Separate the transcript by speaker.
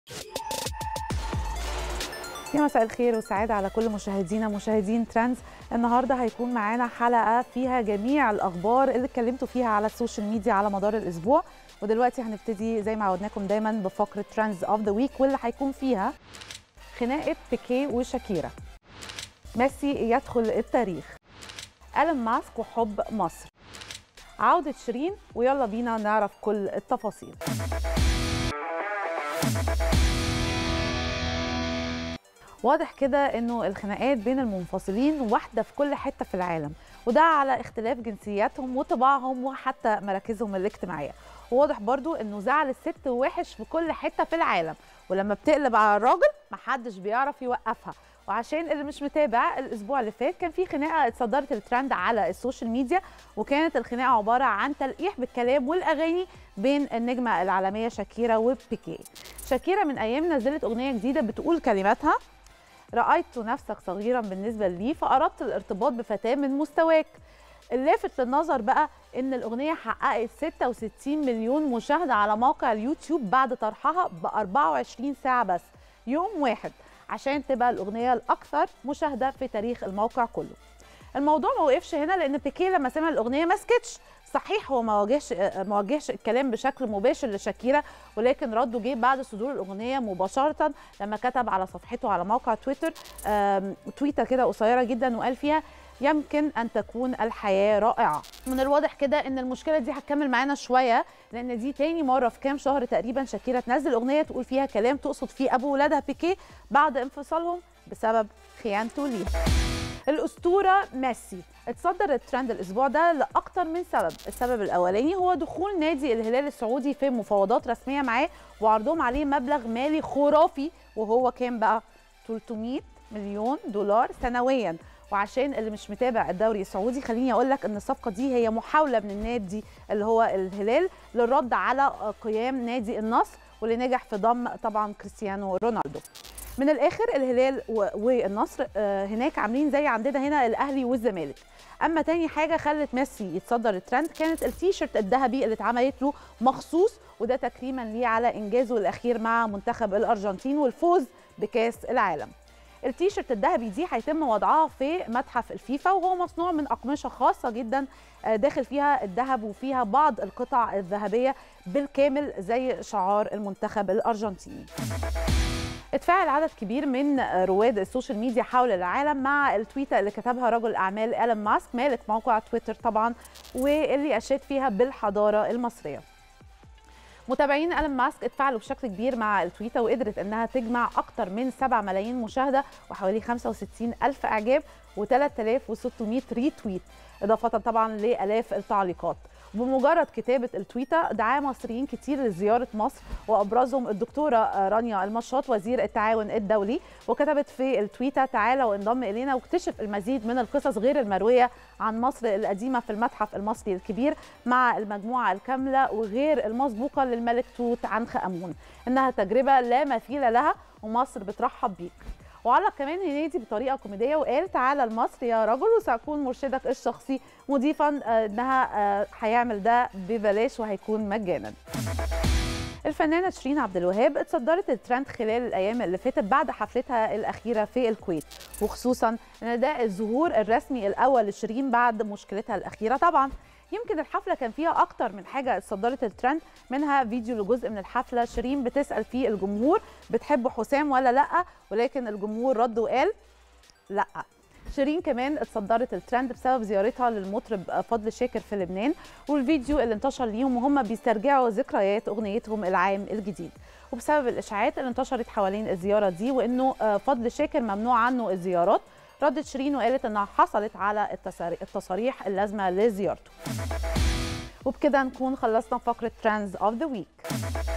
Speaker 1: يا مساء الخير والسعادة على كل مشاهدينا مشاهدين ترندز النهارده هيكون معانا حلقة فيها جميع الأخبار اللي اتكلمتوا فيها على السوشيال ميديا على مدار الأسبوع ودلوقتي هنبتدي زي ما عودناكم دايما بفقرة ترندز اوف ذا ويك واللي هيكون فيها خناقة بيكي وشاكيرا ميسي يدخل التاريخ ألم ماسك وحب مصر عودة شيرين ويلا بينا نعرف كل التفاصيل واضح كده انه الخناقات بين المنفصلين واحده في كل حته في العالم وده على اختلاف جنسياتهم وطباعهم وحتى مراكزهم الاجتماعيه وواضح برضو انه زعل الست وحش في كل حته في العالم ولما بتقلب على الراجل محدش بيعرف يوقفها وعشان اللي مش متابع الاسبوع اللي فات كان في خناقه اتصدرت الترند على السوشيال ميديا وكانت الخناقه عباره عن تلقيح بالكلام والاغاني بين النجمه العالميه شاكيرا وبيكي شاكيرا من ايام نزلت اغنيه جديده بتقول كلماتها رأيت نفسك صغيرا بالنسبة لي فأردت الارتباط بفتاة من مستواك اللافت للنظر بقى ان الاغنيه حققت 66 مليون مشاهده على موقع اليوتيوب بعد طرحها ب 24 ساعه بس يوم واحد عشان تبقى الاغنيه الاكثر مشاهده في تاريخ الموقع كله الموضوع ما وقفش هنا لان بيكي لما سمع الاغنيه ما سكتش صحيح هو ما واجهش ما واجهش الكلام بشكل مباشر لشاكيرا ولكن رده جه بعد صدور الاغنيه مباشره لما كتب على صفحته على موقع تويتر تويته كده قصيره جدا وقال فيها يمكن ان تكون الحياه رائعه من الواضح كده ان المشكله دي هتكمل معانا شويه لان دي تاني مره في كام شهر تقريبا شاكيرا تنزل اغنيه تقول فيها كلام تقصد فيه ابو ولادها بيكي بعد انفصالهم بسبب خيانته ليه الاسطوره ميسي اتصدر الترند الاسبوع ده لاكثر من سبب السبب الاولاني هو دخول نادي الهلال السعودي في مفاوضات رسميه معاه وعرضهم عليه مبلغ مالي خرافي وهو كام بقى 300 مليون دولار سنويا وعشان اللي مش متابع الدوري السعودي خليني اقول لك ان الصفقه دي هي محاوله من النادي اللي هو الهلال للرد على قيام نادي النصر واللي نجح في ضم طبعا كريستيانو رونالدو من الاخر الهلال والنصر هناك عاملين زي عندنا هنا الاهلي والزمالك اما تاني حاجه خلت ميسي يتصدر الترند كانت التيشيرت الذهبي اللي اتعملت له مخصوص وده تكريما ليه على انجازه الاخير مع منتخب الارجنتين والفوز بكاس العالم التيشيرت الذهبي دي هيتم وضعها في متحف الفيفا وهو مصنوع من اقمشه خاصه جدا داخل فيها الذهب وفيها بعض القطع الذهبيه بالكامل زي شعار المنتخب الارجنتيني اتفاعل عدد كبير من رواد السوشيال ميديا حول العالم مع التويته اللي كتبها رجل اعمال ايلون ماسك مالك موقع تويتر طبعا واللي اشاد فيها بالحضاره المصريه متابعين ايلون ماسك اتفاعلوا بشكل كبير مع التويته وقدرت انها تجمع اكثر من 7 ملايين مشاهده وحوالي 65 الف اعجاب و3600 ريتويت اضافه طبعا لالاف التعليقات بمجرد كتابة التويتة دعا مصريين كتير لزيارة مصر وأبرزهم الدكتورة رانيا المشاط وزير التعاون الدولي وكتبت في التويتة تعالى وانضم إلينا واكتشف المزيد من القصص غير المروية عن مصر القديمة في المتحف المصري الكبير مع المجموعة الكاملة وغير المسبوقة للملك توت عنخ أمون إنها تجربة لا مثيل لها ومصر بترحب بيك وعلق كمان هنيدي بطريقه كوميديه وقال تعالى لمصر يا رجل وساكون مرشدك الشخصي مضيفا انها هيعمل ده ببلاش وهيكون مجانا الفنانة شيرين عبد الوهاب اتصدرت الترند خلال الأيام اللي فاتت بعد حفلتها الأخيرة في الكويت وخصوصا أن ده الظهور الرسمي الأول لشيرين بعد مشكلتها الأخيرة طبعا يمكن الحفله كان فيها اكتر من حاجه اتصدرت الترند منها فيديو لجزء من الحفله شيرين بتسال فيه الجمهور بتحب حسام ولا لا ولكن الجمهور رد وقال لا شيرين كمان اتصدرت الترند بسبب زيارتها للمطرب فضل شاكر في لبنان والفيديو اللي انتشر ليهم وهم بيسترجعوا ذكريات اغنيتهم العام الجديد وبسبب الاشاعات اللي انتشرت حوالين الزياره دي وانه فضل شاكر ممنوع عنه الزيارات ردت شيرين وقالت انها حصلت على التصاريح اللازمه لزيارته وبكده نكون خلصنا فقره ترندز اوف ذا ويك